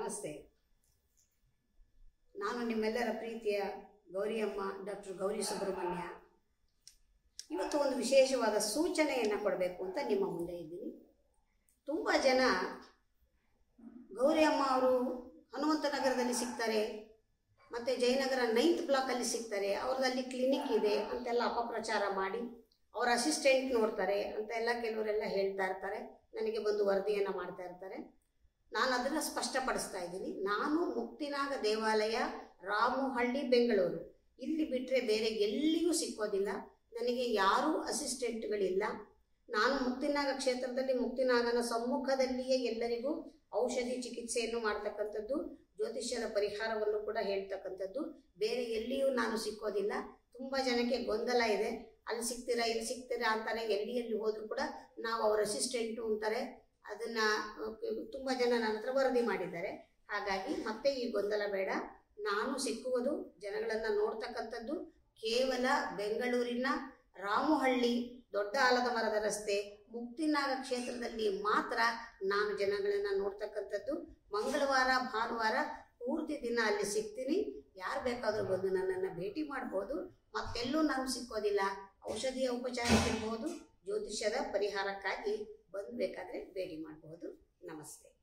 ನಮಸ್ತೆ ನಾನು ನಿಮ್ಮೆಲ್ಲರ ಪ್ರೀತಿಯ ಗೌರಿಯಮ್ಮ ಡಾಕ್ಟರ್ ಗೌರಿ ಸುಬ್ರಹ್ಮಣ್ಯ ಇವತ್ತು ಒಂದು ವಿಶೇಷವಾದ ಸೂಚನೆಯನ್ನು ಕೊಡಬೇಕು ಅಂತ ನಿಮ್ಮ ಮುಂದೆ ಇದ್ದೀನಿ ತುಂಬ ಜನ ಗೌರಿ ಅಮ್ಮ ಅವರು ಹನುಮಂತ ನಗರದಲ್ಲಿ ಸಿಗ್ತಾರೆ ಮತ್ತು ಜಯನಗರ ನೈನ್ತ್ ಬ್ಲಾಕಲ್ಲಿ ಸಿಗ್ತಾರೆ ಅವ್ರದಲ್ಲಿ ಕ್ಲಿನಿಕ್ ಇದೆ ಅಂತೆಲ್ಲ ಅಪಪ್ರಚಾರ ಮಾಡಿ ಅವರ ಅಸಿಸ್ಟೆಂಟ್ ನೋಡ್ತಾರೆ ಅಂತೆಲ್ಲ ಕೆಲವರೆಲ್ಲ ಹೇಳ್ತಾ ಇರ್ತಾರೆ ನನಗೆ ಬಂದು ವರದಿಯನ್ನು ಮಾಡ್ತಾ ಇರ್ತಾರೆ ನಾನು ಅದನ್ನು ಸ್ಪಷ್ಟಪಡಿಸ್ತಾ ಇದ್ದೀನಿ ನಾನು ಮುಕ್ತಿನಾಗ ದೇವಾಲಯ ರಾಮುಹಳ್ಳಿ ಬೆಂಗಳೂರು ಇಲ್ಲಿ ಬಿಟ್ಟರೆ ಬೇರೆ ಎಲ್ಲಿಯೂ ಸಿಕ್ಕೋದಿಲ್ಲ ನನಗೆ ಯಾರೂ ಅಸಿಸ್ಟೆಂಟ್ಗಳಿಲ್ಲ ನಾನು ಮುಕ್ತಿನಾಗ ಕ್ಷೇತ್ರದಲ್ಲಿ ಮುಕ್ತಿನಾಗನ ಸಮ್ಮುಖದಲ್ಲಿಯೇ ಎಲ್ಲರಿಗೂ ಔಷಧಿ ಚಿಕಿತ್ಸೆಯನ್ನು ಮಾಡ್ತಕ್ಕಂಥದ್ದು ಜ್ಯೋತಿಷ್ಯದ ಪರಿಹಾರವನ್ನು ಕೂಡ ಹೇಳ್ತಕ್ಕಂಥದ್ದು ಬೇರೆ ಎಲ್ಲಿಯೂ ನಾನು ಸಿಕ್ಕೋದಿಲ್ಲ ತುಂಬ ಜನಕ್ಕೆ ಗೊಂದಲ ಇದೆ ಅಲ್ಲಿ ಸಿಗ್ತೀರಾ ಇಲ್ಲಿ ಸಿಗ್ತೀರಾ ಅಂತಾರೆ ಎಲ್ಲಿ ಎಲ್ಲಿ ಹೋದರೂ ಕೂಡ ನಾವು ಅವ್ರ ಅಸಿಸ್ಟೆಂಟು ಅಂತಾರೆ ಅದನ್ನು ತುಂಬ ಜನ ನನ್ನ ಹತ್ರ ವರದಿ ಮಾಡಿದ್ದಾರೆ ಹಾಗಾಗಿ ಮತ್ತೆ ಈ ಗೊಂದಲ ಬೇಡ ನಾನು ಸಿಕ್ಕುವುದು ಜನಗಳನ್ನು ನೋಡ್ತಕ್ಕಂಥದ್ದು ಕೇವಲ ಬೆಂಗಳೂರಿನ ರಾಮುಹಳ್ಳಿ ದೊಡ್ಡ ಆಲದ ಮರದ ರಸ್ತೆ ಮುಕ್ತಿನಾಗ ಕ್ಷೇತ್ರದಲ್ಲಿ ಮಾತ್ರ ನಾನು ಜನಗಳನ್ನು ನೋಡ್ತಕ್ಕಂಥದ್ದು ಮಂಗಳವಾರ ಭಾನುವಾರ ಪೂರ್ತಿ ದಿನ ಅಲ್ಲಿ ಸಿಗ್ತೀನಿ ಯಾರು ಬೇಕಾದರೂ ಬಂದು ನನ್ನನ್ನು ಭೇಟಿ ಮಾಡ್ಬೋದು ಮತ್ತೆಲ್ಲೂ ನಾನು ಸಿಕ್ಕೋದಿಲ್ಲ ಔಷಧಿಯ ಉಪಚಾರಕ್ಕಿರ್ಬೋದು ಜ್ಯೋತಿಷ್ಯದ ಪರಿಹಾರಕ್ಕಾಗಿ ಬಂದು ಬೇಕಾದರೆ ಭೇಟಿ ಮಾಡಬಹುದು ನಮಸ್ತೆ